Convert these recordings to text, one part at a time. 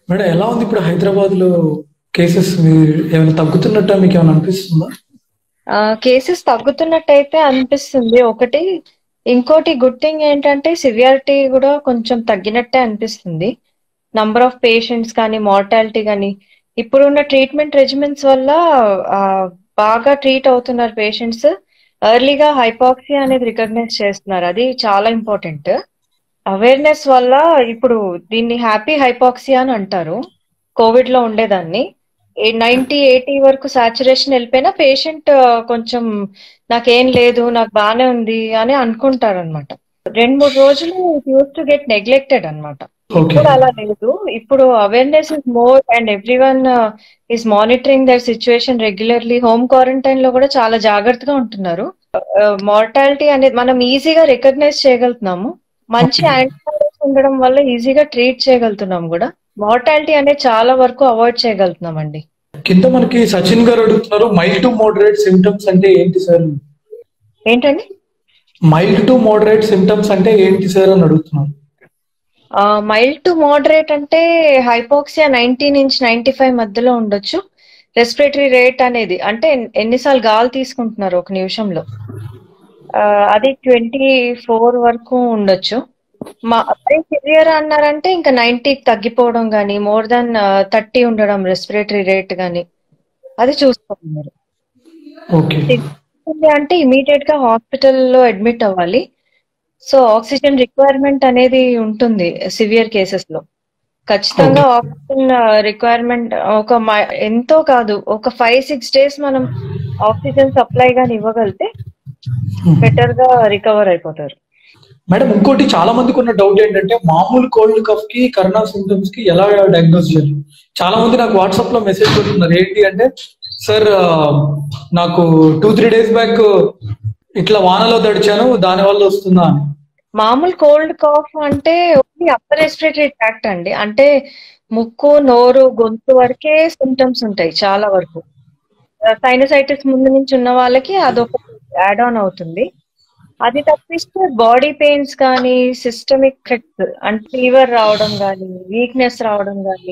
Madam ఎలా ఉంది ఇప్పుడు హైదరాబాద్ లో కేసెస్ ఏమైనా తగ్గుతున్నట్ట మీకు ఏమైనా అనిపిస్తుందా కేసెస్ తగ్గుతున్నట్టయితే అనిపిస్తుంది ఒకటి ఇంకోటి గుడ్ థింగ్ ఏంటంటే సివియారిటీ కూడా కొంచెం తగ్గినట్టే అనిపిస్తుంది నంబర్ ఆఫ్ పేషెంట్స్ కానీ మార్టాలిటీ కానీ ఇప్పుడున్న ట్రీట్మెంట్ రెజిమెంట్స్ వల్ల ఆ, బాగా ట్రీట్ అవుతున్నారు పేషెంట్స్ ఎర్లీగా హైపాక్సియా అనేది రికగ్నైజ్ చేస్తున్నారు అది చాలా ఇంపార్టెంట్ అవేర్నెస్ వల్ల ఇప్పుడు దీన్ని హ్యాపీ హైపాక్సియా అని అంటారు కోవిడ్ లో ఉండేదాన్ని నైన్టీ ఎయిటీ వరకు సాచురేషన్ వెళ్ళిపోయినా పేషెంట్ కొంచెం నాకేం లేదు నాకు బానే ఉంది అని అనుకుంటారు అనమాట రెండు మూడు రోజులు యూస్ టు గెట్ నెగ్లెక్టెడ్ అనమాట ఓకే ఇప్పుడు అలా లేదు ఇప్పుడు awareness is more and every one is monitoring their situation regularly home quarantine లో కూడా చాలా జాగ్రత్తగా ఉంటున్నారు మార్టాలిటీ అనేది మనం ఈజీగా రికగ్నైజ్ చేయగలుగుతున్నాము మంచి Okay. యాంటీబయాటిక్స్ ఉండడం వల్ల ఈజీగా ట్రీట్ చేయగలుగుతున్నాం కూడా మార్టాలిటీ అనేది చాలా వరకు అవాయిడ్ చేయగలుగుతున్నాం అండి కింద మనకి సచిన్ గారు అడుగుతున్నారు మైల్డ్ టు మోడరేట్ సిమ్టమ్స్ అంటే ఏంటి సార్ ఏంటండి మైల్డ్ టు మోడరేట్ సిమ్టమ్స్ అంటే ఏంటి సార్ అని అడుగుతున్నారు మైల్డ్ టు మోడరేట్ అంటే హైపోక్సియా నైన్టీ నుంచి నైన్టీ ఫైవ్ మధ్యలో ఉండొచ్చు రెస్పిరేటరీ రేట్ అనేది అంటే ఎన్- ఎన్నిసార్లు గాలి తీసుకుంటున్నారు ఒక నిమిషంలో ఆ, అది ట్వంటీ ఫోర్ వరకు ఉండొచ్చు మా అబ్బాయి సివియర్ అన్నారంటే ఇంకా నైన్టీకి తగ్గిపోవడం కానీ మోర్ దాన్ థర్టీ ఉండడం రెస్పిరేటరీ రేట్ కానీ అది చూసుకోండి మీరు ఓకే ఉంది అంటే ఇమీడియట్ గా హాస్పిటల్లో అడ్మిట్ అవ్వాలి సో ఆక్సిజన్ రిక్వైర్మెంట్ అనేది ఉంటుంది సివియర్ కేసెస్ లో ఖచ్చితంగా ఆక్సిజన్ రిక్వైర్మెంట్ ఒక మ- ఎంతో కాదు ఒక ఫైవ్ సిక్స్ డేస్ మనం ఆక్సిజన్ సప్లై గాని ఇవ్వగలిగితే బెటర్ గా రికవర్ అయిపోతారు మేడం ఇంకోటి చాలా మందికి ఉన్న డౌట్ ఏంటంటే మామూలు కోల్డ్ కఫ్ కి కరోనా సిమ్టమ్స్ కి ఎలా డయాగ్నోస్ చేయాలి చాలా మంది నాకు వాట్సాప్ లో మెసేజ్ పెడుతున్నారు ఏంటి అంటే సార్ నాకు టూ త్రీ డేస్ బ్యాక్ ఇట్లా వానలో తడిచాను దాని వల్ల వస్తుందా అని మామూలు కోల్డ్ కాఫ్ అంటే ఓన్లీ అప్పర్ రెస్పిరేటరీ ట్రాక్ట్ అండి అంటే ముక్కు నోరు గొంతు వరకే సిమ్టమ్స్ ఉంటాయి చాలా వరకు సైనసైటిస్ ముందు నుంచి ఉన్న వాళ్ళకి అదొక యాడ్ ఆన్ అవుతుంది అది తప్పిస్తే బాడీ పెయిన్స్ కానీ సిస్టమిక్ ఎఫెక్ట్స్ అంటే ఫీవర్ రావడం కానీ వీక్నెస్ రావడం కానీ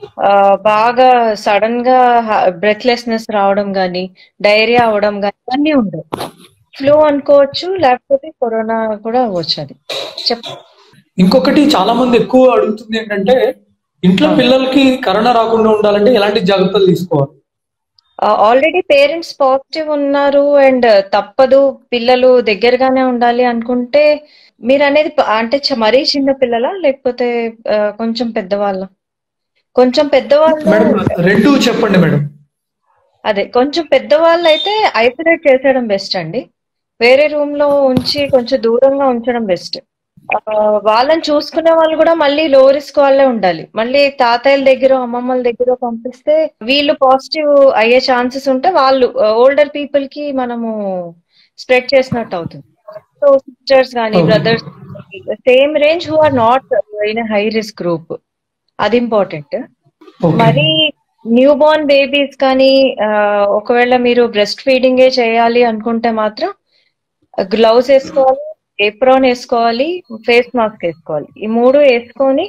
బాగా సడన్ గా బ్రెత్లెస్నెస్ రావడం కానీ డైరియా అవడం కానీ అన్నీ ఉండవు ఫ్లూ అనుకోవచ్చు లేకపోతే కరోనా కూడా అవ్వచ్చు అది చెప్ ఇంకొకటి చాలా మంది ఎక్కువ అడుగుతుంది ఏంటంటే ఇంట్లో పిల్లలకి కరోనా రాకుండా ఉండాలంటే ఎలాంటి జాగ్రత్తలు తీసుకోవాలి ఆల్రెడీ పేరెంట్స్ పాజిటివ్ ఉన్నారు అండ్ తప్పదు పిల్లలు దగ్గరగానే ఉండాలి అనుకుంటే మీరు అనేది ప- అంటే చ- మరీ చిన్న పిల్లలా లేకపోతే ఆ, కొంచెం పెద్దవాళ్ళ కొంచెం పెద్దవాళ్ళు మేడం రెండు చెప్పండి మేడం అదే కొంచెం పెద్దవాళ్ళు అయితే ఐసోలేట్ చేసేయడం బెస్ట్ అండి వేరే రూమ్ లో ఉంచి కొంచెం దూరంగా ఉంచడం బెస్ట్ వాళ్ళని చూసుకునే వాళ్ళు కూడా మళ్ళీ లో రిస్క్ వాళ్ళే ఉండాలి మళ్ళీ తాతయ్యల దగ్గర అమ్మమ్మల దగ్గర పంపిస్తే వీళ్ళు పాజిటివ్ అయ్యే ఛాన్సెస్ ఉంటే వాళ్ళు ఓల్డర్ పీపుల్ కి మనము స్ప్రెడ్ చేసినట్టు అవుతుంది సో సిస్టర్స్ కానీ Okay. Brothers same range who are not in high risk group అది ఇంపార్టెంట్ ఓకే మరి న్యూ బోర్న్ బేబీస్ కానీ ఆ, ఒకవేళ మీరు బ్రెస్ట్ ఫీడింగే చేయాలి అనుకుంటే మాత్రం గ్లౌస్ వేసుకోవాలి ఏప్రాన్ వేసుకోవాలి ఫేస్ మాస్క్ వేసుకోవాలి ఈ మూడు వేసుకొని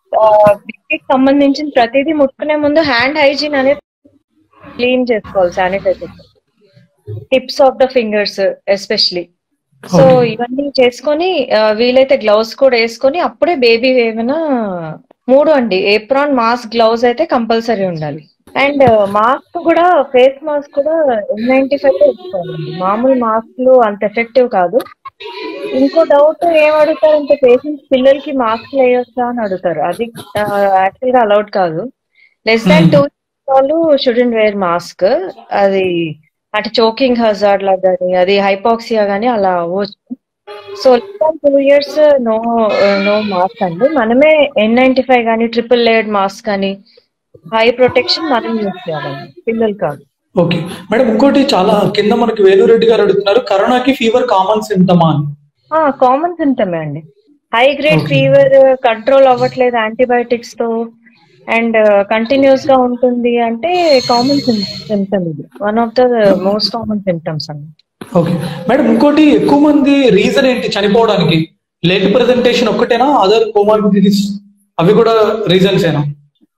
బేబీకి సంబంధించిన ప్రతిదీ ముట్టుకునే ముందు హ్యాండ్ హైజీన్ అనేది క్లీన్ చేసుకోవాలి sanitiser tips of the fingers especially so Okay. ఇవన్నీ చేసుకొని ఆ, వీలైతే గ్లౌస్ కూడా వేసుకొని అప్పుడే బేబీ ఏమైనా మూడు అండి ఏప్రాన్ మాస్క్ గ్లౌజ్ అయితే కంపల్సరీ ఉండాలి అండ్ మాస్క్ కూడా ఫేస్ మాస్క్ కూడా ఎన్ నైన్టీ ఫైవ్ వేసుకోవాలండి మామూలు మాస్క్లు అంత ఎఫెక్టివ్ కాదు ఇంకో డౌట్ ఏం అడుగుతారంటే పేషెంట్స్ పిల్లలకి మాస్క్ వేయొచ్చా అని అడుగుతారు అది యాక్చువల్ గా అలౌడ్ కాదు లెస్ దాన్ Hmm. టూ వాళ్ళు షుడెంట్ వేర్ మాస్క్ అది అంటే చోకింగ్ హజార్డ్ లా కానీ అది హైపాక్సియా కానీ అలా అవ్వచ్చు so less than two years no no mask అండి మనమే ఎన్ నైన్టీ ఫైవ్ కానీ ట్రిపుల్ లేయర్డ్ మాస్క్ కానీ హై ప్రొటెక్షన్ మనం యూజ్ చేయాలండి పిల్లలు కాదు ఓకే మేడం ఇంకోటి చాలా కింద మనకి వేలురెడ్డి గారు అడుగుతున్నారు కరోనాకి ఫీవర్ కామన్ సిమ్టమా అని కామన్ సిమ్టమే అండి high grade Okay. Fever control అవ్వట్లేదు యాంటీబయాటిక్స్ తో అండ్ కంటిన్యూస్ గా ఉంటుంది అంటే కామన్ సిమ్టమ్ ఇది one of the most common symptoms అండి ఓకే మేడం ఇంకోటి ఎక్కువ మంది రీజన్ ఏంటి చనిపోవడానికి లేట్ ప్రెజెంటేషన్ ఒక్కటేనా అదర్ కోమార్బిడిటీస్ అవి కూడా రీజన్స్ ఏనా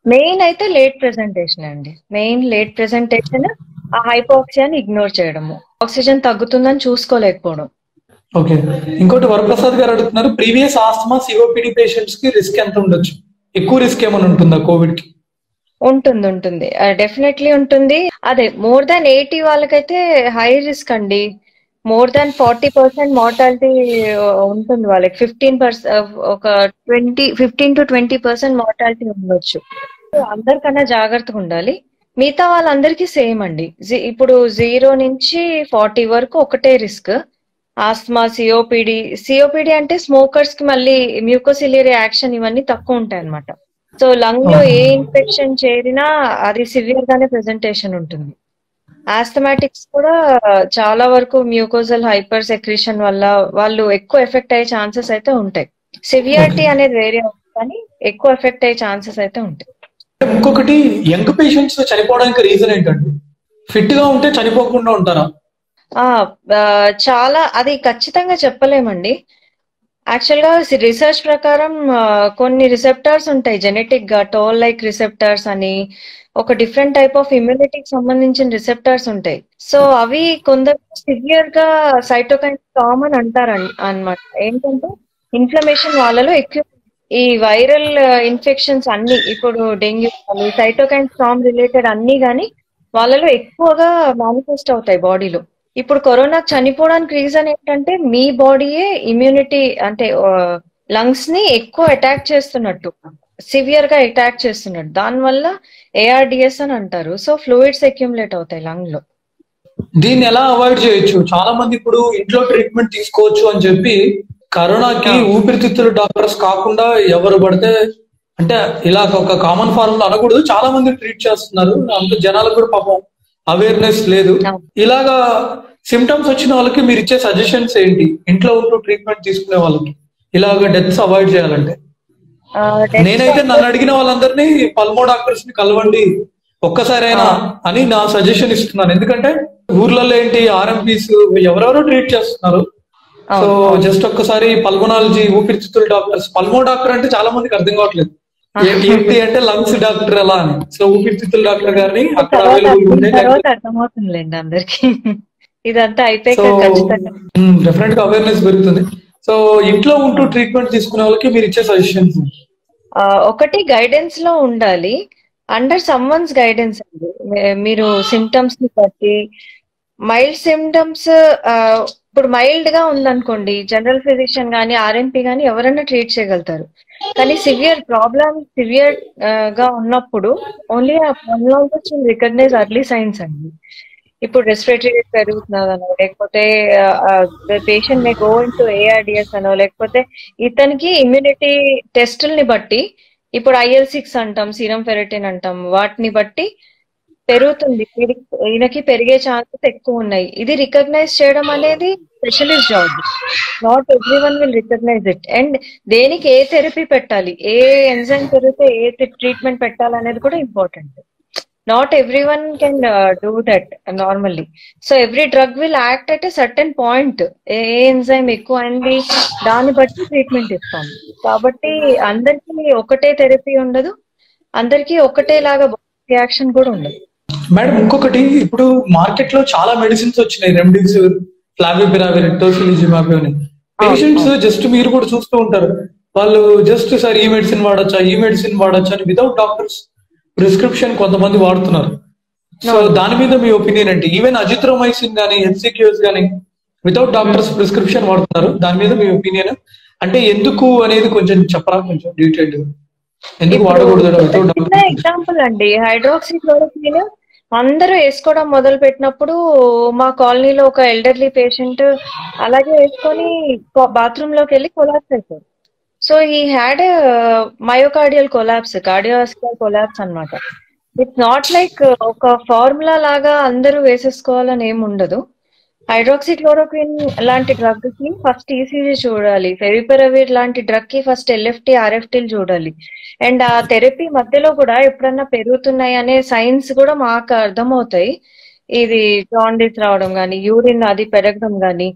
మెయిన్ అయితే లేట్ ప్రెజెంటేషన్ అండి మెయిన్ లేట్ ప్రెజెంటేషన్ ఆ హైపోక్సియాని ఇగ్నోర్ చేయడము ఆక్సిజన్ తగ్గుతుందని చూసుకోలేకపోవడం ఓకే ఇంకోటి వరప్రసాద్ గారు అడుగుతున్నారు ప్రీవియస్ ఆస్తమా సిఓపిడి పేషెంట్స్ కి రిస్క్ ఎంత ఉండొచ్చు ఎక్కువ రిస్క్ ఏమైనా ఉంటుందా కోవిడ్ కి ఉంటుంది ఉంటుంది డెఫినెట్లీ ఉంటుంది అదే మోర్ దాన్ ఎయిటీ వాళ్ళకైతే హై రిస్క్ అండి more than forty percent mortality ఉంటుంది వాళ్ళకి ఫిఫ్టీన్ పర్సెంట్ ఒక twenty fifteen to twenty percent mortality ఉండొచ్చు So, అందరికన్నా జాగ్రత్తగా ఉండాలి మిగతా వాళ్ళందరికీ సేమ్ అండి జీ- ఇప్పుడు జీరో నుంచి ఫార్టీ వరకు ఒకటే రిస్క్ ఆస్మా సిఓపిడి సిఓపిడి అంటే స్మోకర్స్ కి మళ్ళీ మ్యూకోసిలియరీ యాక్షన్ ఇవన్నీ తక్కువ ఉంటాయి అన్నమాట సో లంగ్ లో ఏ ఇన్ఫెక్షన్ చేరినా అది సివియర్ గానే ప్రెజెంటేషన్ ఉంటుంది ఆస్థమాటిక్స్ కూడా చాలా వరకు మ్యూకోజల్ హైపర్ సెక్రీషన్ వల్ల వాళ్ళు ఎక్కువ ఎఫెక్ట్ అయ్యే ఛాన్సెస్ అయితే ఉంటాయి సివియారిటీ అనేది వేరే ఉంటుంది కానీ ఎక్కువ ఎఫెక్ట్ అయ్యే ఛాన్సెస్ అయితే ఉంటాయి ఇంకొకటి యంగ్ పేషెంట్స్ చనిపోవడానికి రీజన్ ఏంటండి ఫిట్ గా ఉంటే చనిపోకుండా ఉంటారా ఆ ఆ, చాలా అది ఖచ్చితంగా చెప్పలేమండి యాక్చువల్ గా రీసెర్చ్ ప్రకారం ఆ, కొన్ని రిసెప్టార్స్ ఉంటాయి జెనెటిక్ గా టోల్ లైక్ రిసెప్టార్స్ అని ఒక డిఫరెంట్ టైప్ ఆఫ్ ఇమ్యూనిటీకి సంబంధించిన రిసెప్టార్స్ ఉంటాయి సో అవి కొందరు సివియర్ గా సైటోకైన్ స్టామ్ అని అంటారు అన్నమాట ఏంటంటే ఇన్ఫ్లమేషన్ వాళ్ళలో ఎక్కువ ఈ వైరల్ ఇన్ఫెక్షన్స్ అన్ని ఇప్పుడు డెంగ్యూ కానీ సైటోకైన్ స్టామ్ రిలేటెడ్ అన్ని గాని వాళ్ళలో ఎక్కువగా మేనిఫెస్ట్ అవుతాయి బాడీలో ఇప్పుడు కరోనా చనిపోవడానికి రీజన్ ఏంటంటే మీ బాడీయే ఇమ్యూనిటీ అంటే లంగ్స్ ని ఎక్కువ అటాక్ చేస్తున్నట్టు సివియర్ గా అటాక్ చేస్తున్నట్టు దానివల్ల ఏఆర్డిఎస్ అని అంటారు సో ఫ్లూయిడ్స్ అక్యుములేట్ అవుతాయి లంగ్ లో దీన్ని ఎలా అవాయిడ్ చేయొచ్చు చాలా మంది ఇప్పుడు ఇంట్లో ట్రీట్మెంట్ తీసుకోవచ్చు అని చెప్పి కరోనాకి ఊపిరితిత్తుల డాక్టర్స్ కాకుండా ఎవరు పడితే అంటే ఇలా ఒక కామన్ ఫార్మ్ లో అనకూడదు చాలా మంది ట్రీట్ చేస్తున్నారు అంత జనాలకు కూడా పాపం అవేర్నెస్ లేదు ఇలాగా సిమ్టమ్స్ వచ్చిన వాళ్ళకి మీరు ఇచ్చే సజెషన్స్ ఏంటి ఇంట్లో ఉంటూ ట్రీట్మెంట్ తీసుకునే వాళ్ళకి ఇలాగ డెత్స్ అవాయిడ్ చేయాలంటే ఆ, నేనైతే నన్ను అడిగిన వాళ్ళందరినీ పల్మో డాక్టర్స్ ని కలవండి ఒక్కసారైనా అని నా సజెషన్ ఇస్తున్నాను ఎందుకంటే ఊర్లలో ఏంటి ఆర్ఎంపీస్ ఎవరెవరో ట్రీట్ చేస్తున్నారు సో జస్ట్ ఒక్కసారి పల్మోనాలజీ ఊపిరితిత్తుల డాక్టర్స్ పల్మో డాక్టర్ అంటే చాలా మందికి అర్థం కావట్లేదు ఏ- ఏంటి అంటే లంగ్స్ డాక్టర్ ఎలా అని సో ఊపిరితిత్తుల డాక్టర్ గారిని అక్కడ తర్వాత అవైలబుల్ ఉంటే తర్వాత అర్థమవుతుందిలేండి అందరికి ఇదంతా సో అయిపోయాక ఖచ్చితంగా డెఫినెట్ గా అవేర్నెస్ పెరుగుతుంది సో ఇంట్లో ఉంటూ ట్రీట్మెంట్ తీసుకునే వాళ్ళకి మీరు ఇచ్చే సజెషన్స్ ఆ, ఒకటి గైడెన్స్ లో ఉండాలి అండర్ సమ్వన్స్ గైడెన్స్ అండి మీ- మీరు సిమ్టమ్స్ ని బట్టి మైల్డ్ సిమ్టమ్స్ ఇప్పుడు మైల్డ్ గా ఉందనుకోండి జనరల్ ఫిజిషియన్ గానీ ఆర్ఎంపీ గానీ ఎవరైనా ట్రీట్ చేయగలుగుతారు కానీ సివియర్ ప్రాబ్లమ్ సివియర్ గా ఉన్నప్పుడు ఓన్లీ ఆ pulmonologist will recognise early signs అండి ఇప్పుడు రెస్పిరేటరీ రేట్ పెరుగుతున్నదనో లేకపోతే patient may go in to ARDS అనో లేకపోతే ఇతనికి ఇమ్యూనిటీ టెస్టుల్ని బట్టి ఇప్పుడు ఐఎల్ సిక్స్ అంటాం సీరం ఫెరటిన్ అంటాం వాటిని బట్టి పెరుగుతుంది వీడికి- ఈయనకి పెరిగే ఛాన్సెస్ ఎక్కువ ఉన్నాయి ఇది రికగ్నైజ్ చేయడం అనేది specialist job not every one will recognise it and దేనికి ఏ థెరపీ పెట్టాలి ఏ ఎంజైమ్ పెరిగితే ఏ ట్రీట్మెంట్ పెట్టాలనేది కూడా important not every one can do that normally so every drug will act at a certain point ఏ ఎంజైమ్ ఎక్కువ అయింది దాన్ని బట్టి ట్రీట్మెంట్ ఇస్తాం కాబట్టి అందరికీ ఒకటే థెరపీ ఉండదు అందరికీ ఒకటేలాగా రియాక్షన్ కూడా ఉండదు మేడం ఇంకొకటి ఇప్పుడు మార్కెట్ లో చాలా మెడిసిన్స్ వచ్చినాయి రెమ్డెసివిర్ ఫ్లావిపిరావిర్ టోసిలిజిమాబ్ అని పేషెంట్స్ జస్ట్ మీరు కూడా చూస్తూ ఉంటారు వాళ్ళు జస్ట్ సార్ ఈ మెడిసిన్ వాడచ్చా ఈ మెడిసిన్ వాడచ్చా అని వితౌట్ డాక్టర్స్ ప్రిస్క్రిప్షన్ కొంతమంది వాడుతున్నారు సో దాని మీద మీ ఒపీనియన్ ఏంటి ఈవెన్ అజిత్రోమైసిన్ కానీ హెచ్సిక్యూస్ కానీ వితౌట్ డాక్టర్స్ ప్రిస్క్రిప్షన్ వాడుతున్నారు దాని మీద మీ ఒపీనియన్ అంటే ఎందుకు అనేది కొంచెం చెప్పరా కొంచెం డీటెయిల్డ్ ఎందుకు వాడకూడదు వితౌట్ డాక్టర్ ఎగ్జాంపుల్ అండి హైడ్రాక్సీ క్లోరోక్విన్ అందరూ వేసుకోవడం మొదలు పెట్టినప్పుడు మా కాలనీలో ఒక ఎల్డర్లీ పేషెంట్ అలాగే వేసుకొని బాత్రూమ్ లోకి వెళ్ళి కొలాప్స్ అయిపోయారు so he had myocardial collapse cardiovascular collapse అన్నమాట ఇట్స్ నాట్ లైక్ ఒక ఫార్ములా లాగా అందరూ వేసేసుకోవాలని ఏమి ఉండదు హైడ్రాక్సీ క్లోరోక్విన్ లాంటి డ్రగ్ కి ఫస్ట్ ఈసీజీ చూడాలి ఫెవిపెరవిర్ లాంటి డ్రగ్ కి ఫస్ట్ ఎల్ఎఫ్టి ఆర్ఎఫ్టీలు చూడాలి అండ్ ఆ థెరపీ మధ్యలో కూడా ఎప్పుడన్నా పెరుగుతున్నాయి అనే సైన్స్ కూడా మాకు అర్థమవుతాయి ఇది జాండీస్ రావడం కానీ యూరిన్ అది పెరగడం కానీ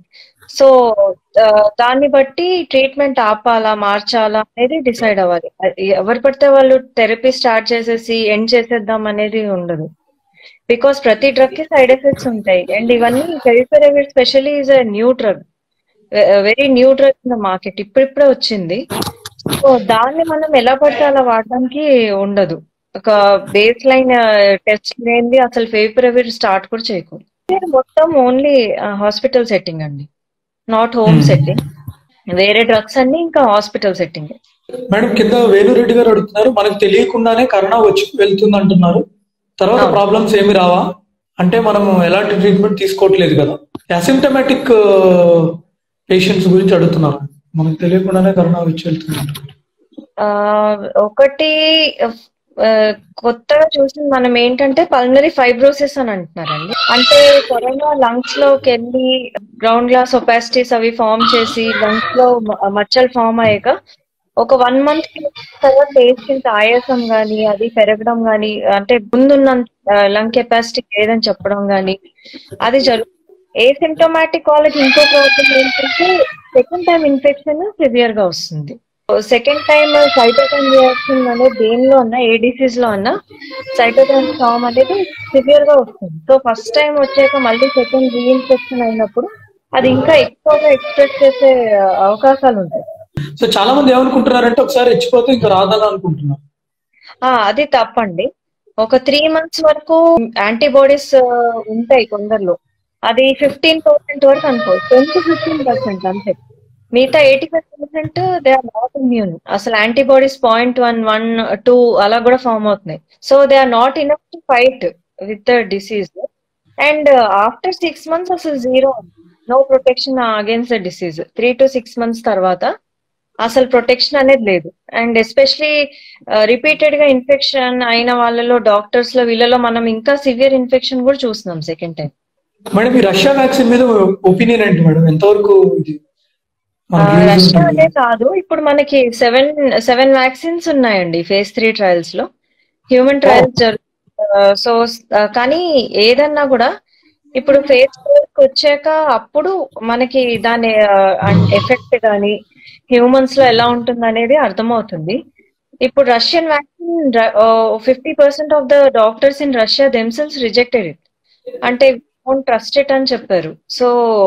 సో దాన్ని బట్టి ట్రీట్మెంట్ ఆపాలా మార్చాలా అనేది డిసైడ్ అవ్వాలి ఎవరు పడితే వాళ్ళు థెరపీ స్టార్ట్ చేసేసి ఎండ్ చేసేద్దాం అనేది ఉండదు బికాస్ ప్రతి డ్రగ్ కి సైడ్ ఎఫెక్ట్స్ ఉంటాయి అండ్ ఇవన్నీ favipiravir specially is a new drug very new drug in the market ఇప్పుడిప్పుడే వచ్చింది సో దాన్ని మనం ఎలా పడితే అలా వాడడానికి ఉండదు ఒక బేస్ లైన్ టెస్ట్ లేనిది అసలు ఫేవిపిరవిర్ స్టార్ట్ కూడా చేయకూడదు ఇది మొత్తం ఓన్లీ హాస్పిటల్ సెట్టింగ్ అండి నాట్ హోమ్ సెట్టింగ్ వేరే డ్రగ్స్ అన్ని ఇంకా హాస్పిటల్ సెట్టింగ్ మేడం కింద వేణురెడ్డి గారు అడుగుతున్నారు మనకు తెలియకుండానే కరోనా వచ్చి వెళ్తుంది అంటున్నారు తర్వాత అవును. ప్రాబ్లమ్స్ ఏమి రావా అంటే మనం ఎలాంటి ట్రీట్మెంట్ తీసుకోవట్లేదు కదా అసిమ్టమాటిక్ పేషెంట్స్ గురించి అడుగుతున్నారు మనకు తెలియకుండానే కరోనా వచ్చి వెళ్తుంది అంటున్నారు. ఆ, ఒకటి ఆ, కొత్తగా చూసి మనం ఏంటంటే పల్మనరీ ఫైబ్రోసిస్ అని అంటున్నారండి అంటే కరోనా లంగ్స్ లోకి వెళ్ళి గ్రౌండ్ గ్లాస్ ఒపాసిటీస్ అవి ఫామ్ చేసి లంగ్స్ లో మ- మచ్చలు ఫామ్ అయ్యాక ఒక వన్ మంత్ తర్వాత పేషెంట్ ఆయాసం గానీ అది పెరగడం గానీ అంటే ముందున్న లంగ్ కెపాసిటీ లేదని చెప్పడం గానీ అది జరుగుతుంది ఏ సిమ్టమాటిక్ వాళ్ళకి ఇంకో ప్రాబ్లం ఏంటంటే సెకండ్ టైం ఇన్ఫెక్షన్ సివియర్ గా వస్తుంది సెకండ్ టైం సైటోకైన్ రియాక్షన్ అనేది దేనిలో ఉన్నా ఏ డిసీజ్ లో ఉన్నా సైటోకైన్ ఫామ్ అనేది సివియర్ గా వస్తుంది సో ఫస్ట్ టైం వచ్చాక మళ్ళీ సెకండ్ రీఇన్ఫెక్షన్ అయినప్పుడు అది ఇంకా ఎక్కువగా ఎక్స్ప్రెస్ చేసే అవకాశాలు ఉంటాయి సో చాలా మంది ఏమనుకుంటున్నారంటే ఒకసారి ఇచ్చిపోతే ఇంకా రాదని అనుకుంటున్నారు ఆ అది తప్పండి ఒక త్రీ మంత్స్ వరకు యాంటీబాడీస్ ఉంటాయి కొందరిలో అది ఫిఫ్టీన్ పర్సెంట్ వరకు అనుకో టెన్ టు ఫిఫ్టీన్ పర్సెంట్ అంతే మిగతా eighty five percent they are not immune అసలు antibodies point one one two అలా కూడా ఫామ్ అవుతున్నాయి so they are not enough to fight with the disease and after six months అసలు zero no protection against the disease three to six months తర్వాత అసలు protection అనేది లేదు and especially repeated గా infection అయిన వాళ్ళలో డాక్టర్స్ లో వీళ్ళలో మనం ఇంకా సివియర్ ఇన్ఫెక్షన్ కూడా చూస్తున్నాం సెకండ్ టైం మేడం ఈ రష్యా వ్యాక్సిన్ మీద ఒపీనియన్ ఏంటి మేడం ఎంతవరకు ఇది మనకి use రష్యా ఉంటుంది? అనే కాదు ఇప్పుడు మనకి సెవెన్ సెవెన్ వ్యాక్సిన్స్ ఉన్నాయండి ఫేజ్ త్రీ ట్రయల్స్ లో హ్యూమన్ ట్రయల్స్ జరుగు సో కానీ ఏదన్నా కూడా ఇప్పుడు ఫేజ్ ఫోర్ కి వచ్చాక అప్పుడు మనకి దాని ఎఫెక్ట్ కానీ హ్యూమన్స్ లో ఎలా ఉంటుంది అనేది అర్థమవుతుంది ఇప్పుడు Russian vaccine fifty percent of the doctors in Russia themselves rejected it అంటే డోంట్ ట్రస్ట్ ఇట్ అని చెప్పారు so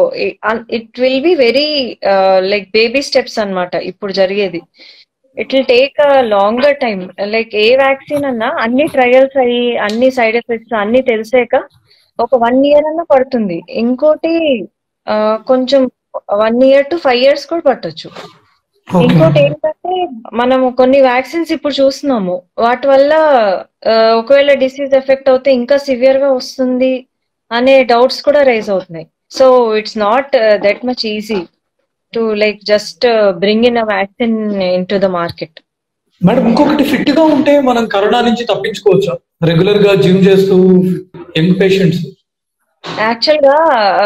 it will be very like baby steps అన్నమాట ఇప్పుడు జరిగేది it will take a longer time like a vaccine అన్నా అన్ని trials అయ్యి అన్ని సైడ్ ఎఫెక్ట్స్ అన్ని తెలిసాక ఒక వన్ ఇయర్ అన్నా పడుతుంది ఇంకోటి ఆ, కొంచెం one year to five years కూడా పట్టొచ్చు Okay. ఇంకోటి ఏంటంటే మనము కొన్ని వ్యాక్సిన్స్ ఇప్పుడు చూస్తున్నాము వాటి వల్ల ఆ, ఒకవేళ డిసీజ్ ఎఫెక్ట్ అవుతే ఇంకా సివియర్ గా వస్తుంది అనే డౌట్స్ కూడా రైజ్ అవుతున్నాయి so it's not that much easy to like just bring in a vaccine into the market madam ఇంకొకటి ఫిట్ గా ఉంటే మనం కరోనా నుంచి తప్పించుకోవచ్చా రెగ్యులర్ గా జిమ్ చేస్తూ యంగ్ పేషెంట్స్ యాక్చువల్ గా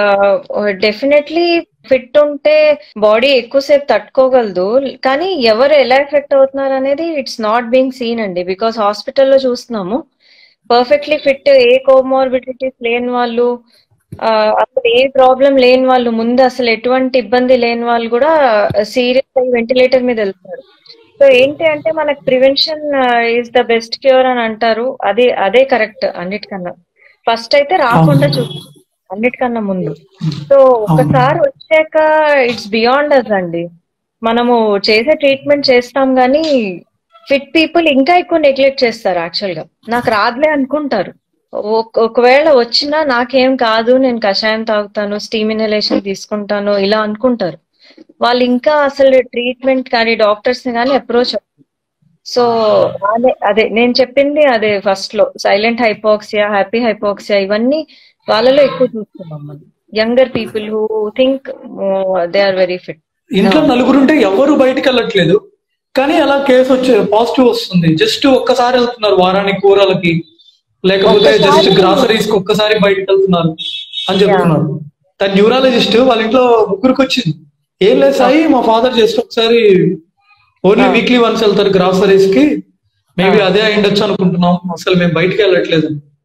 డెఫినెట్లీ ఫిట్ ఉంటే బాడీ ఎక్కువసేపు తట్టుకోగలదు కానీ ఎవరు ఎలా ఎఫెక్ట్ అవుతున్నారు అనేది ఇట్స్ నాట్ బీయింగ్ సీన్ అండి బికాస్ హాస్పిటల్లో చూస్తున్నాము పర్ఫెక్ట్లీ ఫిట్ ఏ కోమార్బిడిటీస్ లేని వాళ్ళు ఆ, అసలు ఏ ప్రాబ్లం లేని వాళ్ళు ముందు అసలు ఎటువంటి ఇబ్బంది లేని వాళ్ళు కూడా సీరియస్ అయ్యి వెంటిలేటర్ మీద వెళ్తారు సో ఏంటి అంటే మనకు prevention is the best cure అని అంటారు అదే అదే కరెక్ట్ అన్నిటికన్నా ఫస్ట్ అయితే రాకుండా చూ అన్నిటికన్నా ముందు సో ఒకసారి వచ్చాక ఇట్స్ బియాండ్ అస్ అండి మనము చేసే ట్రీట్మెంట్ చేస్తాం కానీ ఫిట్ పీపుల్ ఇంకా ఎక్కువ నెగ్లెక్ట్ చేస్తారు యాక్చువల్ గా నాకు రాదులే అనుకుంటారు ఒక- ఒకవేళ వచ్చినా నాకేం కాదు నేను కషాయం తాగుతాను స్టీమ్ ఇన్హలేషన్ తీసుకుంటాను ఇలా అనుకుంటారు వాళ్ళు ఇంకా అసలు ట్రీట్మెంట్ కానీ డాక్టర్స్ ని కానీ అప్రోచ్ సో అదే అదే నేను చెప్పింది అదే ఫస్ట్ లో సైలెంట్ హైపోక్సియా హ్యాపీ హైపోక్సియా ఇవన్నీ వాళ్ళలో ఎక్కువ చూస్తున్నాం మనం younger people who think they are very fit ఇంట్లో నలుగురు ఉంటే ఎవరు బయటికి వెళ్ళట్లేదు కానీ అలా కేసు వచ్చే పాజిటివ్ వస్తుంది జస్ట్ ఒక్కసారి వెళ్తున్నారు వారానికి కూరలకి లేకపోతే జస్ట్ ఒక్కసారి- గ్రాసరీస్ కి ఒక్కసారి బయటకు వెళ్తున్నారు అని చెప్తున్నారు తన న్యూరాలజిస్ట్ వాళ్ళ ఇంట్లో ముగ్గురికి వచ్చింది ఏం లేదు సాయి మా ఫాదర్ జస్ట్ ఒకసారి ఓన్లీ వీక్లీ వన్స్ వెళ్తారు గ్రాసరీస్ కి మేబీ అదే అయిండొచ్చు అనుకుంటున్నాం అసలు మేము బయటికి వెళ్ళట్లేదు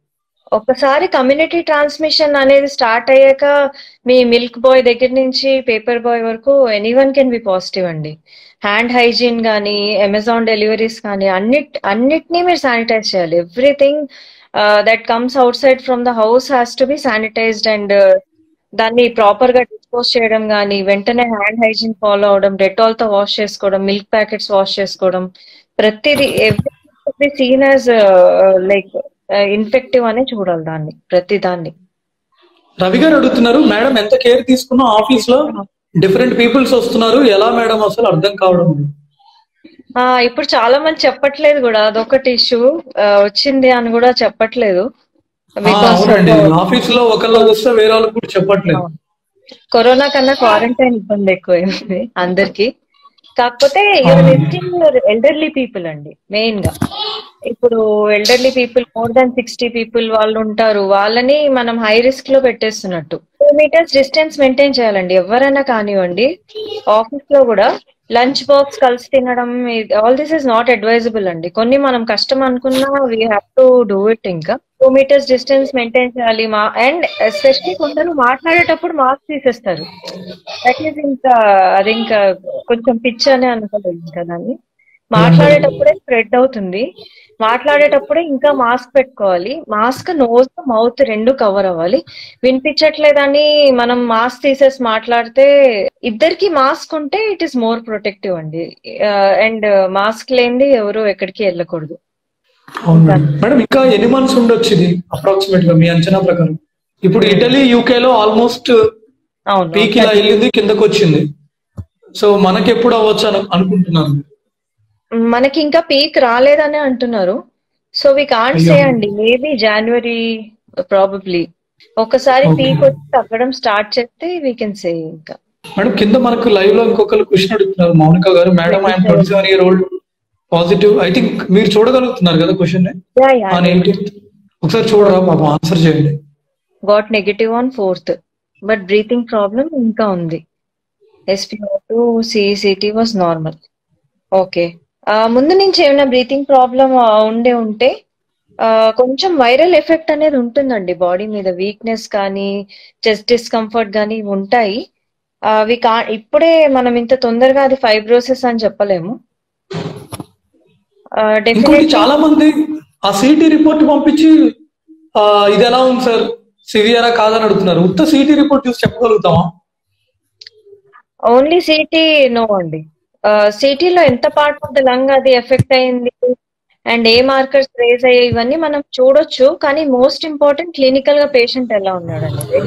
ఒకసారి కమ్యూనిటీ ట్రాన్స్మిషన్ అనేది స్టార్ట్ అయ్యాక మీ మిల్క్ బాయ్ దగ్గర నుంచి పేపర్ బాయ్ వరకు ఎనీవన్ కెన్ బి పాజిటివ్ అండి హ్యాండ్ హైజీన్ కానీ అమెజాన్ డెలివరీస్ కానీ అన్నిట్ అన్నిటినీ మీరు శానిటైజ్ చేయాలి everything that comes outside from the house has to be sanitized and దాన్ని ప్రాపర్ గా డిస్పోజ్ చేయడం కానీ వెంటనే హ్యాండ్ హైజీన్ ఫాలో అవడం డెటాల్ తో వాష్ చేసుకోవడం మిల్క్ ప్యాకెట్స్ వాష్ చేసుకోవడం ప్రతిదీ every seen as like infective అనే చూడాలి దాన్ని ప్రతి దాన్ని రవి గారు అడుగుతున్నారు మేడం ఎంత కేర్ తీసుకున్నా ఆఫీస్ లో డిఫరెంట్ పీపుల్స్ వస్తున్నారు ఎలా మేడం అసలు అర్థం కావడం లేదు. ఆ ఇప్పుడు చాలా మంది చెప్పట్లేదు కూడా అదొకటి ఇష్యూ వచ్చింది అని కూడా చెప్పట్లేదు ఆ, బికాస్ అవునండి ఆఫీస్ లో ఒకళ్ళు వస్తే వేరే వాళ్ళకి కూడా చెప్పట్లేదు కరోనా కన్నా క్వారంటైన్ ఇబ్బంది ఎక్కువైంది అందరికి కాకపోతే ఎల్డర్లీ పీపుల్ అండి మెయిన్ గా ఇప్పుడు elderly people more than sixty people వాళ్ళు ఉంటారు వాళ్ళని మనం హై రిస్క్ లో పెట్టేస్తున్నట్టు టూ మీటర్స్ డిస్టెన్స్ మెయింటైన్ చేయాలండి ఎవరైనా కానివ్వండి ఆఫీస్ లో కూడా లంచ్ బాక్స్ కలిసి తినడం all this is not advisable అండి కొన్ని మనం కష్టం అనుకున్నా we have to do it ఇంకా టూ మీటర్స్ డిస్టెన్స్ మెయింటైన్ చేయాలి మా అండ్ ఎస్పెషలీ కొందరు మాట్లాడేటప్పుడు మాస్క్ తీసేస్తారు దట్ ఈస్ ఇంకా అది ఇంకా కొంచెం పిచ్ అనే అనుకోలేదు ఇంకా దాన్ని మాట్లాడేటప్పుడే స్ప్రెడ్ అవుతుంది మాట్లాడేటప్పుడే ఇంకా మాస్క్ పెట్టుకోవాలి మాస్క్ నోస్ మౌత్ రెండు కవర్ అవ్వాలి వినిపించట్లేదని మనం మాస్క్ తీసేసి మాట్లాడితే ఇద్దరికి మాస్క్ ఉంటే ఇట్ ఈస్ మోర్ ప్రొటెక్టివ్ అండి అండ్ మాస్క్ లేనిది ఎవరు ఎక్కడికి వెళ్ళకూడదు అవును మేడం. మేడం ఇంకా ఎన్ని మంత్స్ ఉండొచ్చు ఇది అప్రాక్సిమేట్ గా మీ అంచనా ప్రకారం ఇప్పుడు ఇటలీ యూకే లో ఆల్మోస్ట్ అవును పీక్ ఇలా వెళ్ళింది కిందకు వచ్చింది సో మనకి ఎప్పుడు అవ్వచ్చు అని అనుకుంటున్నాను మనకి ఇంకా పీక్ రాలేదని అంటున్నారు సో వి కాంట్ అయ్యో. సే అండి మేబీ జనవరి ప్రాబబ్లీ ఒకసారి Okay. పీక్ వచ్చి తగ్గడం స్టార్ట్ చేస్తే వీ కెన్ సే ఇంకా మేడం కింద మనకు లైవ్ లో ఇంకొకరు క్వశ్చన్ అడుగుతున్నారు మౌనిక గారు madam I'm twenty seven year old positive I think మీరు చూడగలుగుతున్నారు కదా క్వశ్చన్ ఆన్ ఎయిటీన్త్ ఒకసారి చూడరా పాపం ఆన్సర్ చేయండి got negative on fourth but breathing problem ఇంకా ఉంది SPO two CECT was normal okay ముందు నుంచి ఏమైనా బ్రీతింగ్ ప్రాబ్లం ఉండే ఉంటే ఆ, కొంచెం వైరల్ ఎఫెక్ట్ అనేది ఉంటుందండి బాడీ మీద వీక్నెస్ కానీ చెస్ట్ డిస్కంఫర్ట్ కానీ ఇవి ఉంటాయి అవి కా ఇప్పుడే మనం ఇంత తొందరగా అది ఫైబ్రోసిస్ అని చెప్పలేము ఇంకోటి డెఫినెట్లీ చాలా మంది ఆ సిటీ రిపోర్ట్ పంపించి ఆ, ఇది ఎలా ఉంది సార్ సివియరా కాదని అడుగుతున్నారు ఉత్త సిటీ రిపోర్ట్ చూసి చెప్పగలుగుతామా ఓన్లీ సిటీ నో అండి సిటీలో ఎంత పార్ట్ ఆఫ్ ద లంగ్ అది ఎఫెక్ట్ అయింది అండ్ ఏ మార్కర్స్ రేజ్ అయ్యాయి ఇవన్నీ మనం చూడొచ్చు కానీ మోస్ట్ ఇంపార్టెంట్ క్లినికల్ గా పేషెంట్ ఎలా ఉన్నాడు అనేది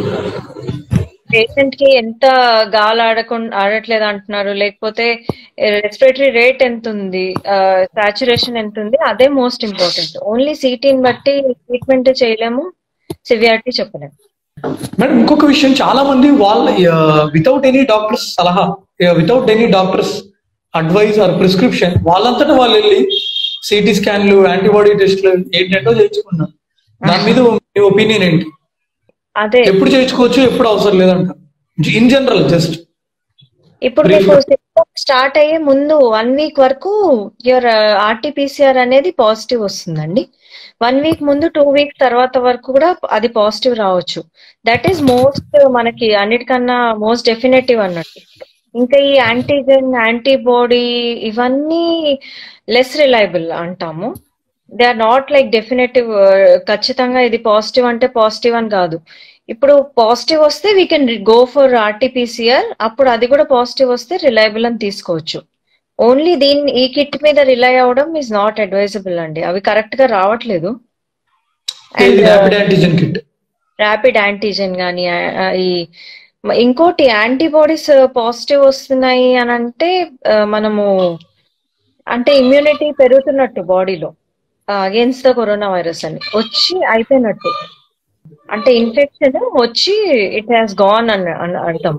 పేషెంట్ కి ఎంత గాలి ఆడకుండా ఆడట్లేదు అంటున్నారు లేకపోతే రెస్పిరేటరీ రేట్ ఎంత ఉంది సాచురేషన్ ఎంత ఉంది అదే మోస్ట్ ఇంపార్టెంట్ ఓన్లీ సిటీని బట్టి ట్రీట్మెంట్ చేయలేము సివియారిటీ చెప్పలేము మేడం ఇంకొక విషయం చాలా మంది వాళ్ళ వితౌట్ ఎనీ డాక్టర్స్ సలహా without any doctors advice or prescription వాళ్ళంతటా వాళ్ళు వెళ్ళి సిటీ స్కాన్లు యాంటీబాడీ టెస్ట్లు ఏంటంటో చేయించుకున్నారు దాని మీద మీ ఒపీనియన్ ఏంటి అదే ఎప్పుడు చేయించుకోవచ్చు ఎప్పుడు అవసరం లేదంట ఇన్ జనరల్ జస్ట్ ఇప్పుడు Brief మీకు స్టార్ట్ అయ్యే ముందు వన్ వీక్ వరకు యువర్ ఆర్టీపీసీఆర్ అనేది పాజిటివ్ వస్తుందండి వన్ వీక్ ముందు టూ వీక్స్ తర్వాత వరకు కూడా అది పాజిటివ్ రావచ్చు దట్ ఈస్ మోస్ట్ మనకి అన్నిటికన్నా మోస్ట్ డెఫినెటివ్ అన్నట్టు ఇంకా ఈ యాంటీజెన్ యాంటీబాడీ ఇవన్నీ లెస్ రిలయబుల్ అంటాము they are not like definitive ఖచ్చితంగా ఇది పాజిటివ్ అంటే పాజిటివ్ అని కాదు ఇప్పుడు పాజిటివ్ వస్తే we can go for RTPCR అప్పుడు అది కూడా పాజిటివ్ వస్తే రిలయబుల్ అని తీసుకోవచ్చు ఓన్లీ దీన్ని ఈ కిట్ మీద రిలై అవడం ఈజ్ నాట్ అడ్వైజబుల్ అండి అవి కరెక్ట్ గా రావట్లేదు and rapid antigen kit rapid antigen కానీ ఈ మ- ఇంకోటి యాంటీబాడీస్ పాజిటివ్ వస్తున్నాయి అని అంటే ఆ, మనము అంటే ఇమ్యూనిటీ పెరుగుతున్నట్టు బాడీలో అగేన్స్ట్ ద కరోనా వైరస్ అని వచ్చి అయిపోయినట్టు అంటే ఇన్ఫెక్షన్ వచ్చి ఇట్ హాస్ గాన్ అని అని అర్థం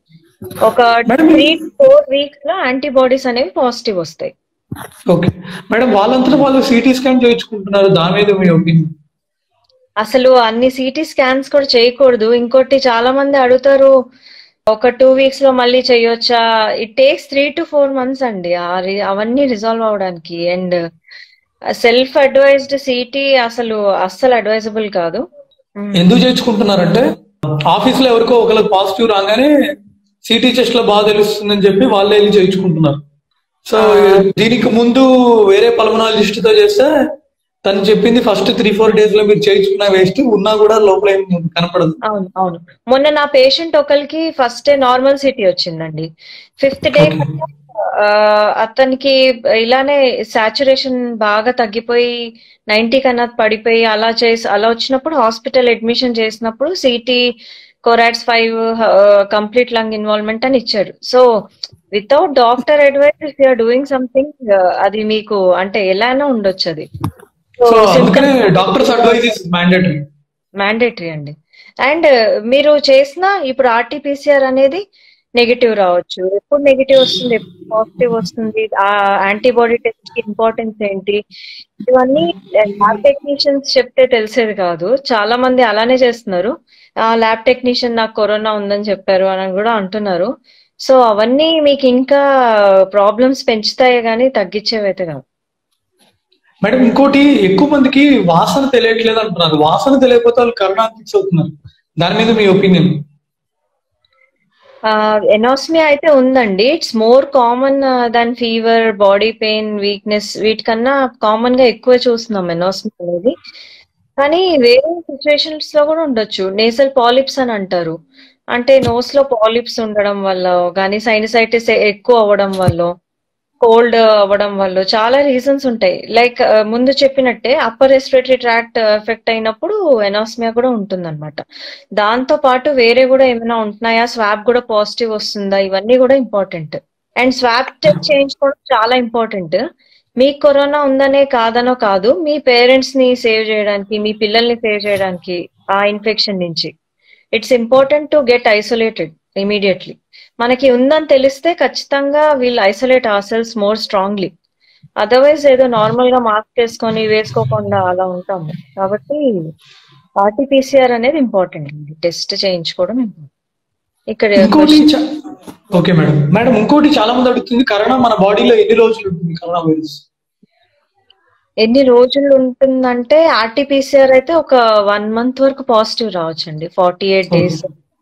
ఒక Madam, త్రీ ఫోర్ వీక్స్ లో యాంటీబాడీస్ అనేవి పాజిటివ్ వస్తాయి ఓకే మేడం వాళ్ళంతటా వాళ్ళు సిటీ స్కాన్ చేయించుకుంటున్నారు దాని మీద మీ ఒపీనియన్ అసలు అన్ని సిటీ స్కాన్స్ కూడా చేయకూడదు ఇంకోటి చాలా మంది అడుగుతారు ఒక టూ వీక్స్ లో మళ్ళీ చేయొచ్చా it takes three to four months అండి ఆ రి- అవన్నీ రిజాల్వ్ అవడానికి అండ్ సెల్ఫ్ అడ్వైజ్డ్ సిటీ అసలు అస్సలు అడ్వైజబుల్ కాదు ఉమ్. ఎందుకు చేయించుకుంటున్నారంటే ఆఫీస్ లో ఎవరికో ఒకరికి పాజిటివ్ రాగానే సిటీ చెస్ట్ లో బాగా తెలుస్తుందని చెప్పి వాళ్ళే వెళ్ళి చేయించుకుంటున్నారు సో దీనికి ముందు వేరే పల్మనాలజిస్ట్ తో చేస్తే తను చెప్పింది ఫస్ట్ త్రీ ఫోర్ డేస్ లో మీరు చేయించుకున్న వేస్ట్ ఉన్నా కూడా లోపల ఏం కనపడదు అవును అవును మొన్న నా పేషెంట్ ఒకరికి ఫస్ట్ డే నార్మల్ సిటీ వచ్చిందండి ఫిఫ్త్ డే అతనికి ఇలానే సాచురేషన్ బాగా తగ్గిపోయి నైన్టీ కన్నా పడిపోయి అలా చేసి అలా వచ్చినప్పుడు హాస్పిటల్ అడ్మిషన్ చేసినప్పుడు CT CORADS five complete lung involvement అని ఇచ్చారు so without doctor advice if you're doing something అది మీకు అంటే ఎలానో ఉండొచ్చు అది సో అందుకనే doctors advice is mandatory mandatory అండి అండ్ మీరు చేసిన ఇప్పుడు ఆర్టీపీసీఆర్ అనేది నెగిటివ్ రావచ్చు ఎప్పుడు నెగిటివ్ వస్తుంది ఎప్పుడు పాజిటివ్ వస్తుంది ఆ యాంటీబాడీ టెస్ట్ కి ఇంపార్టెన్స్ ఏంటి ఇవన్నీ ల్యాబ్ టెక్నీషియన్స్ చెప్తే తెలిసేది కాదు చాలా మంది అలానే చేస్తున్నారు ఆ ల్యాబ్ టెక్నీషియన్ నాకు కరోనా ఉందని చెప్పారు అని కూడా అంటున్నారు సో అవన్నీ మీకు ఇంకా ప్రాబ్లమ్స్ పెంచుతాయి కానీ తగ్గించేవైతే కాదు మేడం ఇంకోటి ఎక్కువ మందికి వాసన తెలియట్లేదు అంటున్నారు వాసన తెలియకపోతే వాళ్ళు కరోనా ఫిక్స్ అవుతున్నారు దాని మీద మీ ఒపీనియన్ ఎనాస్మియా అయితే ఉందండి it's more common than fever body pain weakness వీటికన్నా కామన్ గా ఎక్కువ చూస్తున్నాం ఎనాస్మియా అనేది కానీ వేరే సిచ్యువేషన్స్ లో కూడా ఉండొచ్చు నేసల్ పాలిప్స్ అని అంటారు అంటే నోస్ లో పాలిప్స్ ఉండడం వల్ల కానీ సైనసైటిస్ ఎక్కువ అవ్వడం వల్ల కోల్డ్ అవ్వడం వల్ల చాలా రీజన్స్ ఉంటాయి లైక్ ముందు చెప్పినట్టే అప్పర్ రెస్పిరేటరీ ట్రాక్ట్ ఎఫెక్ట్ అయినప్పుడు ఎనాస్మియా కూడా ఉంటుందన్నమాట దాంతో పాటు వేరే కూడా ఏమైనా ఉంటున్నాయా స్వాబ్ కూడా పాజిటివ్ వస్తుందా ఇవన్నీ కూడా ఇంపార్టెంట్ అండ్ స్వాబ్ టెస్ట్ చేయించుకోవడం చాలా ఇంపార్టెంట్ మీకు కరోనా ఉందనే కాదనో కాదు మీ పేరెంట్స్ ని సేవ్ చేయడానికి మీ పిల్లల్ని సేవ్ చేయడానికి ఆ ఇన్ఫెక్షన్ నుంచి it's important to get isolated immediately మనకి ఉందని తెలిస్తే ఖచ్చితంగా వీళ్ళు isolate ourselves more strongly otherwise ఏదో నార్మల్ గా మాస్క్ వేసుకొని వేసుకోకుండా అలా ఉంటాము కాబట్టి ఆర్టీపీసీఆర్ అనేది ఇంపార్టెంట్ అండి టెస్ట్ చేయించుకోవడం ఇంపార్టెంట్ ఇక్కడ ఇంకోటి చా- ఓకే మేడం మేడం ఇంకోటి చాలా మంది అడుగుతుంది కరోనా మన బాడీలో ఎన్ని రోజులు ఉంటుంది కరోనా వైరస్ ఎన్ని రోజులు ఉంటుందంటే ఆర్టీపీసీఆర్ అయితే ఒక వన్ మంత్ వరకు పాజిటివ్ రావచ్చండి ఫార్టీ ఎయిట్ డేస్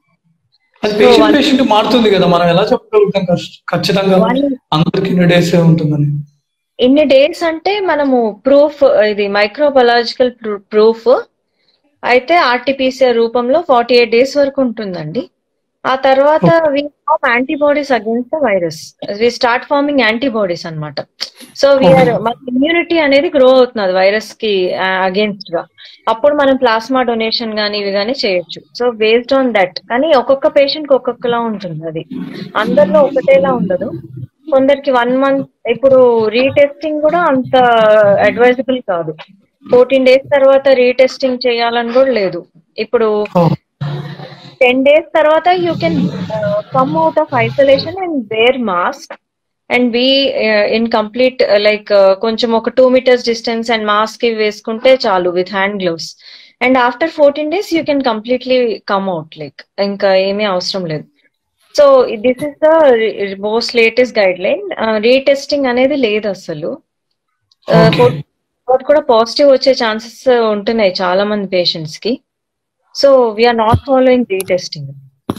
అది పేషెంట్ పేషెంట్ మారుతుంది కదా మనం ఎలా చెప్పగలుగుతాం కష్ట- ఖచ్చితంగా One- అందరికి ఇన్ని డేస్ ఉంటుందని ఇన్ని డేస్ అంటే మనము ప్రూఫ్ ఇది మైక్రోబలాజికల్ ప్రూఫ్ అయితే ఆర్టీపీసీఆర్ రూపంలో ఫార్టీ ఎయిట్ డేస్ వరకు ఉంటుందండి ఆ తర్వాత we form antibodies against the virus we start forming antibodies అన్నమాట సో వీఆర్ మన ఇమ్యూనిటీ అనేది గ్రో అవుతున్నది వైరస్ కి అగేన్స్ట్ గా అప్పుడు మనం ప్లాస్మా డొనేషన్ గానీ ఇవి గానీ చేయొచ్చు సో బేస్డ్ ఆన్ దట్ కానీ ఒక్కొక్క పేషెంట్ కి ఒక్కొక్కలా ఉంటుంది అది అందరిలో ఒకటేలా ఉండదు కొందరికి వన్ మంత్ ఇప్పుడు రీటెస్టింగ్ కూడా అంత అడ్వైజబుల్ కాదు ఫోర్టీన్ డేస్ తర్వాత రీటెస్టింగ్ చేయాలని కూడా లేదు ఇప్పుడు ఓ, టెన్ డేస్ తర్వాత you can come out of isolation and wear mask and be in complete like కొంచెం ఒక two metres distance and mask వేసుకుంటే చాలు with hand gloves and after fourteen days you can completely come out like ఇంకా ఏమీ అవసరం లేదు so this is the most latest guideline retesting అనేది లేదు అసలు Okay. తర్వాత కూడా పాజిటివ్ వచ్చే ఛాన్సెస్ ఉంటున్నాయి చాలా మంది పేషెంట్స్ కి so we're not following retesting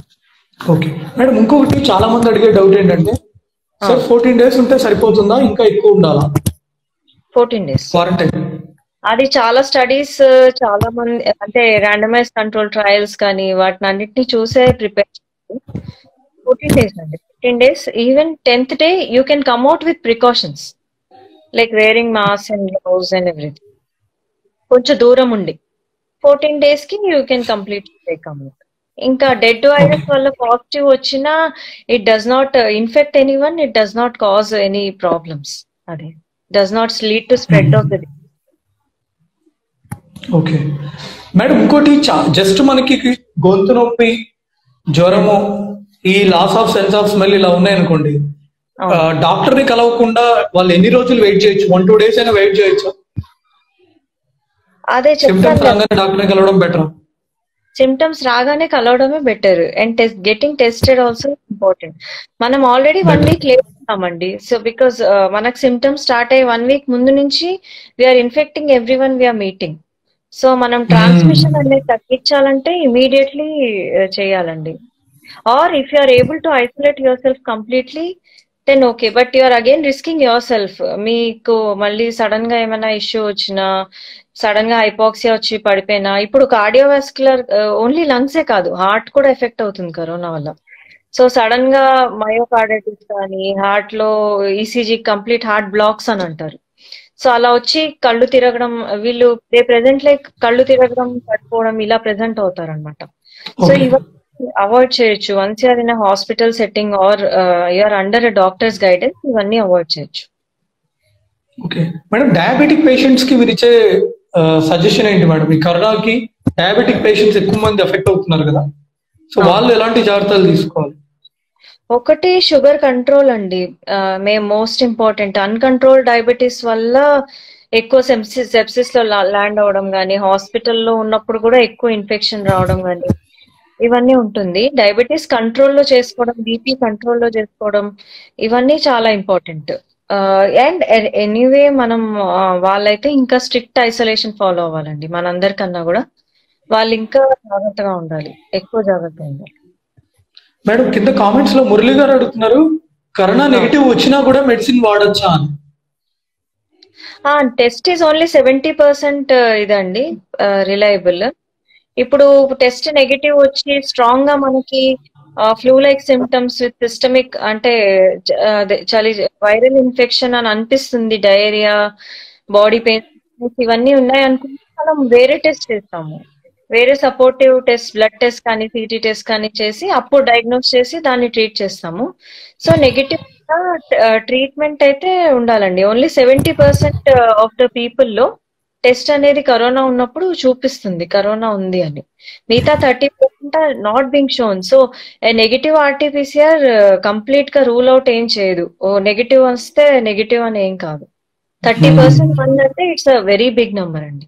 okay madam ఇంకొకటి చాలా మంది అడిగే డౌట్ ఏంటంటే సార్ ఫోర్టీన్ డేస్ ఉంటే సరిపోతుందా ఇంకా ఎక్కువ ఉండాలా ఫోర్టీన్ డేస్ క్వారంటైన్ అది చాలా స్టడీస్ చాలా మంది అంటే ర్యాండమైజ్ కంట్రోల్ ట్రయల్స్ కానీ వాటిని అన్నిటిని చూసే ప్రిపేర్ ఫోర్టీన్ డేస్ అండి fifteen days even tenth day you can come out with precautions like wearing mask and gloves and everything కొంచెం దూరం ఉండి ఫోర్టీన్ డేస్ కి you can complete come out ఇంకా డెడ్ వైరస్ వల్ల పాజిటివ్ వచ్చినా it does not infect anyone it does not cause any problems అదే does not lead to spread of the okay madam ఇంకోటి just మనకి గొంతు నొప్పి జ్వరము ఈ loss of sense of smell ఇలా ఉన్నాయనుకోండి డాక్టర్ ని కలవకుండా వాళ్ళు ఎన్ని రోజులు వెయిట్ చేయొచ్చు వన్ టూ డేస్ అయినా వెయిట్ చేయొచ్చు అదే చెప్తాను సిమ్టమ్స్ కదా. రాగానే డాక్టర్ ని కలవడం బెటర్ సిమ్టమ్స్ రాగానే కలవడమే better and test getting tested also important మనం already one Better. Week late ఉన్నామండి సో బికాస్ మనకు సిమ్టమ్స్ స్టార్ట్ అయ్యే వన్ వీక్ ముందు నుంచి we're infecting everyone we're meeting so మనం ట్రాన్స్మిషన్ అనేది తగ్గించాలంటే ఇమీడియట్లీ చేయాలండి or if you are able to isolate yourself completely then okay but you are again risking yourself మీకు మళ్ళీ sudden గా ఏమైనా ఇష్యూ వచ్చినా సడన్ గా హైపాక్సియా వచ్చి పడిపోయినా ఇప్పుడు కార్డియోవాస్కులర్ ఓన్లీ లంగ్స్ ఏ కాదు హార్ట్ కూడా ఎఫెక్ట్ అవుతుంది కరోనా వల్ల సో సడన్ గా మయోకార్డైటిస్ కానీ హార్ట్ లో ఈసీజీ కంప్లీట్ హార్ట్ బ్లాక్స్ అని అంటారు సో అలా వచ్చి కళ్ళు తిరగడం వీళ్ళు దే ప్రెసెంట్ లైక్ కళ్ళు తిరగడం పడిపోవడం ఇలా ప్రెసెంట్ అవుతారు అనమాట సో Okay. ఇవన్నీ అవాయిడ్ చేయొచ్చు once you're in hospital setting or you're under doctors guidance ఇవన్నీ అవాయిడ్ చేయొచ్చు ఓకే మేడం డయాబెటిక్ పేషెంట్స్ కి మీరు ఇచ్చే సజెషన్ ఏంటి మేడం ఈ కరోనాకి డయాబెటిక్ పేషెంట్స్ ఎక్కువ మంది ఎఫెక్ట్ అవుతున్నారు కదా సో వాళ్ళు ఎలాంటి జాగ్రత్తలు తీసుకోవాలి ఒకటి షుగర్ కంట్రోల్ అండి మేము మోస్ట్ ఇంపార్టెంట్ అన్కంట్రోల్ డయాబెటీస్ వల్ల ఎక్కువ సెప్సిస్ సెప్సిస్ లో ల్యాండ్ అవడం కానీ హాస్పిటల్లో ఉన్నప్పుడు కూడా ఎక్కువ ఇన్ఫెక్షన్ రావడం కానీ ఇవన్నీ ఉంటుంది డయాబెటీస్ కంట్రోల్లో చేసుకోవడం బీపీ కంట్రోల్లో చేసుకోవడం ఇవన్నీ చాలా ఇంపార్టెంట్ అండ్ ఎనీవే మనం ఆ, వాళ్ళైతే ఇంకా స్ట్రిక్ట్ ఐసోలేషన్ ఫాలో అవ్వాలండి మనందరికన్నా కూడా వాళ్ళు ఇంకా జాగ్రత్తగా ఉండాలి ఎక్కువ జాగ్రత్తగా ఉండాలి మేడం కింద కామెంట్స్ లో మురళి గారు అడుగుతున్నారు కరోనా నెగిటివ్ వచ్చినా కూడా మెడిసిన్ వాడొచ్చా అని test is only seventy percent ఇదండి రిలయబుల్ ఇప్పుడు టెస్ట్ నెగిటివ్ వచ్చి స్ట్రాంగ్ గా మనకి flu like symptoms with systemic అంటే జ- అదే చలి వైరల్ ఇన్ఫెక్షన్ అని అనిపిస్తుంది డయేరియా బాడీ పెయిన్స్ ఇవన్నీ ఉన్నాయి అనుకుంటే మనం వేరే టెస్ట్ చేస్తాము వేరే సపోర్టివ్ టెస్ట్ బ్లడ్ టెస్ట్ కానీ సిటీ టెస్ట్ కానీ చేసి అప్పుడు డయాగ్నోస్ చేసి దాన్ని ట్రీట్ చేస్తాము సో నెగిటివ్ ట్రీట్మెంట్ అయితే ఉండాలండి only seventy percent of the people లో టెస్ట్ అనేది కరోనా ఉన్నప్పుడు చూపిస్తుంది కరోనా ఉంది అని మిగతా thirty percent are not being shown so negative RTPCR complete గా రూల్ అవుట్ ఏం చేయదు ఓ నెగిటివ్ వస్తే నెగిటివ్ అని ఏం కాదు థర్టీ పర్సెంట్ వన్ అంటే it's a very big number అండి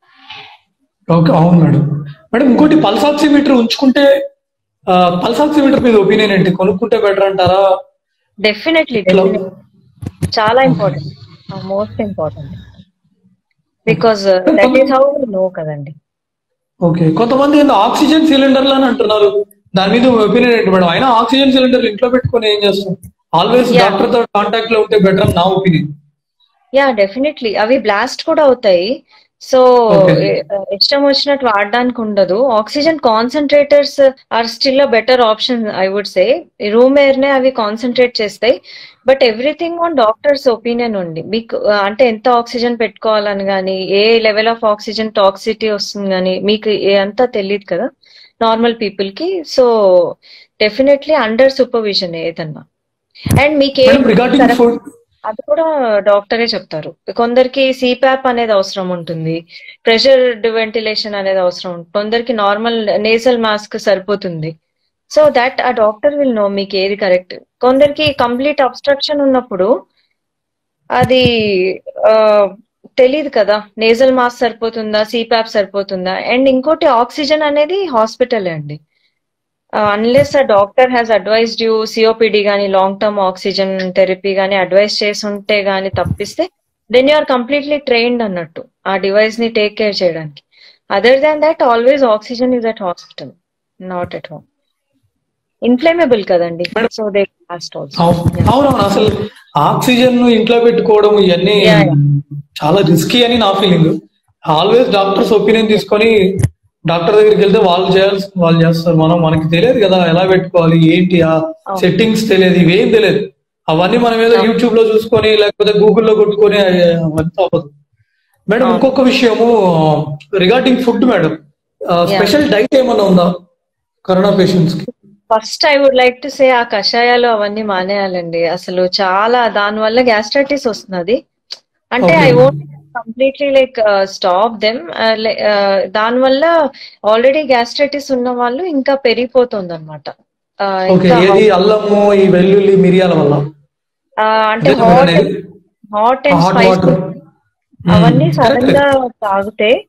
ఓకే అవును మేడం మేడం ఇంకోటి పల్స్ ఆక్సిమీటర్ ఉంచుకుంటే పల్స్ ఆక్సిమీటర్ మీద ఒపీనియన్ ఏంటి కొనుక్కుంటే బెటర్ అంటారా డెఫినెట్లీ Hello. డెఫినెట్లీ చాలా important most important because that is how know కదండి ఓకే కొంతమంది ఏందో ఆక్సిజన్ సిలిండర్లు అని అంటున్నారు దాని మీద ఒపీనియన్ ఏంటి మేడం అయినా ఆక్సిజన్ సిలిండర్ ఇంట్లో పెట్టుకొని ఏం చేస్తాం ఆల్వేస్ Yeah. డాక్టర్ తో కాంటాక్ట్ లో ఉంటే బెటర్ అని నా ఒపీనియన్ యా డెఫినెట్లీ అవి బ్లాస్ట్ కూడా అవుతాయి సో Okay. ఇష్టం వచ్చినట్టు వాడడానికి ఉండదు oxygen concentrators are still a better option I would say room air నే అవి కాన్సన్ట్రేట్ చేస్తాయి but everything on doctors opinion ఉంది మీకు uh, అంటే ఎంత ఆక్సిజన్ పెట్టుకోవాలని కానీ ఏ లెవెల్ ఆఫ్ ఆక్సిజన్ టాక్సిటీ వస్తుంది కానీ మీకు ఏ అంతా తెలియదు కదా నార్మల్ పీపుల్ కి సో డెఫినెట్లీ అండర్ సూపర్విజన్ ఏదన్నా అండ్ మీకు మేడం రిగార్డింగ్ ఫుడ్ అది కూడా డాక్టరే చెప్తారు కొందరికి సిపాప్ అనేది అవసరం ఉంటుంది ప్రెషర్ వెంటిలేషన్ అనేది అవసరం ఉంటుంది కొందరికి నార్మల్ నేసల్ మాస్క్ సరిపోతుంది సో దట్ ఆ డాక్టర్ విల్ నో మీకు ఏది కరెక్ట్ కొందరికి కంప్లీట్ అబ్స్ట్రక్షన్ ఉన్నప్పుడు అది తెలియదు కదా నేజల్ మాస్క్ సరిపోతుందా సిపాప్ సరిపోతుందా అండ్ ఇంకోటి ఆక్సిజన్ అనేది హాస్పిటల్ అండి unless a doctor has advised you COPD కానీ లాంగ్ టర్మ్ ఆక్సిజన్ థెరపీ కానీ అడ్వైస్ చేసి ఉంటే గానీ తప్పిస్తే then you are completely trained అన్నట్టు ఆ డివైస్ ని టేక్ కేర్ చేయడానికి other than that always oxygen is at hospital not at home inflammable కదండి Madam. So they last also అవునవును అసలు ఆక్సిజన్ ఇంట్లో పెట్టుకోవడం ఇవన్నీ Yeah, yeah. చాలా రిస్కీ అని నా ఫీలింగ్ ఆల్వేస్ డాక్టర్స్ ఒపీనియన్ తీసుకొని డాక్టర్ దగ్గరికి వెళ్తే వాళ్ళు చేయాల్సి వాళ్ళు చేస్తారు మనం మనకి తెలియదు కదా ఎలా పెట్టుకోవాలి ఏంటి ఆ అవును. సెట్టింగ్స్ తెలియదు ఇవేం తెలియదు అవన్నీ మనం ఏదో అవును. యూట్యూబ్ లో చూసుకొని లేకపోతే గూగుల్లో కొట్టుకొని అయ్యే- అవన్నీ అవ్వదు మేడం అవును. ఇంకొక విషయము regarding food madam special diet ఏమన్నా ఉందా కరోనా పేషెంట్స్ కి first I would like to say ఆ కషాయాలు అవన్నీ మానేయాలండి అసలు చాలా దాని వల్ల గ్యాస్ట్రైటిస్ వస్తున్నది అంటే Okay. I won't completely like stop them దాని వల్ల ఆల్రెడీ గ్యాస్ట్రైటిస్ ఉన్న వాళ్ళు ఇంకా పెరిగిపోతుంది అనమాట ఓకే ఏది అల్లము ఈ వెల్లుల్లి మిరియాల వల్ల అంటే అదే హాట్ అనేది? Hot and hot spicy water అవన్నీ సడన్ గా తాగితే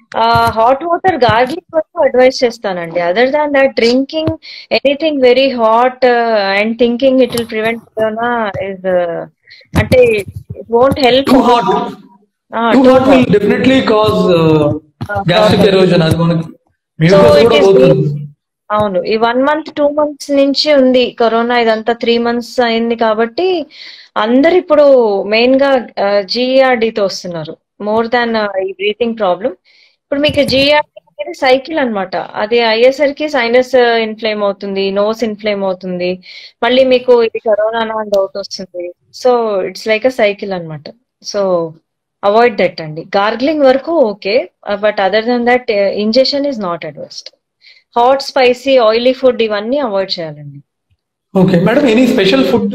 హాట్ వాటర్ గార్గిలింగ్ వరకు అడ్వైస్ చేస్తానండి other than that drinking anything very hot and thinking it will prevent corona is అంటే it won't help too hot too hot will definitely cause gastric erosion అది మనకి So mucus it కూడా is పోతుంది అవును ఈ one month two months నుంచి ఉంది corona ఇదంతా త్రీ మంత్స్ అయింది కాబట్టి అందరు ఇప్పుడు మెయిన్ గా GERD తో వస్తున్నారు మోర్ దాన్ ఈ బ్రీతింగ్ ప్రాబ్లం ఇప్పుడు మీకు జిఆర్డి అనేది సైకిల్ అన్నమాట అది అయ్యేసరికి సైనస్ ఇన్ఫ్లేమ్ అవుతుంది నోస్ ఇన్ఫ్లేమ్ అవుతుంది మళ్ళీ మీకు ఇది కరోనా అని డౌట్ వస్తుంది so it's like a cycle అన్నమాట సో అవాయిడ్ దట్ అండి గార్గ్లింగ్ వరకు okay but other than that injection is not advised hot spicy oily food ఇవన్నీ అవాయిడ్ చేయాలండి okay madam any special food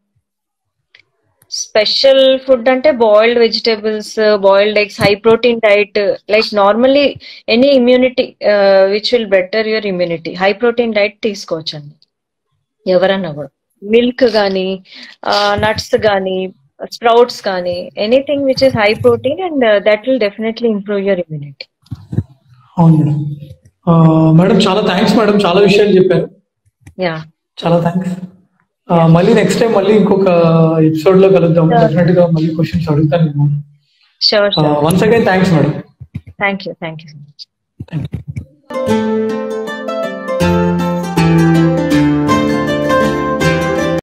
special food అంటే boiled vegetables boiled eggs high protein diet like normally any immunity which will better your immunity high protein diet తీసుకోవచ్చండి ఎవరన్నా కూడా milk కానీ nuts కానీ sprouts కానీ anything which is high protein and that will definitely improve your immunity అవును madam ఆ, madam చాలా thanks madam చాలా విషయాలు చెప్పారు యా చాలా థ్యాంక్స్ మళ్ళీ నెక్స్ట్ టైం మళ్ళీ ఇంకొక ఎపిసోడ్ లో కలుద్దాం డెఫినెట్ గా మళ్ళీ క్వశ్చన్స్ అడుగుతాను నేను sure sure once again thanks madam thank you thank you so much thank you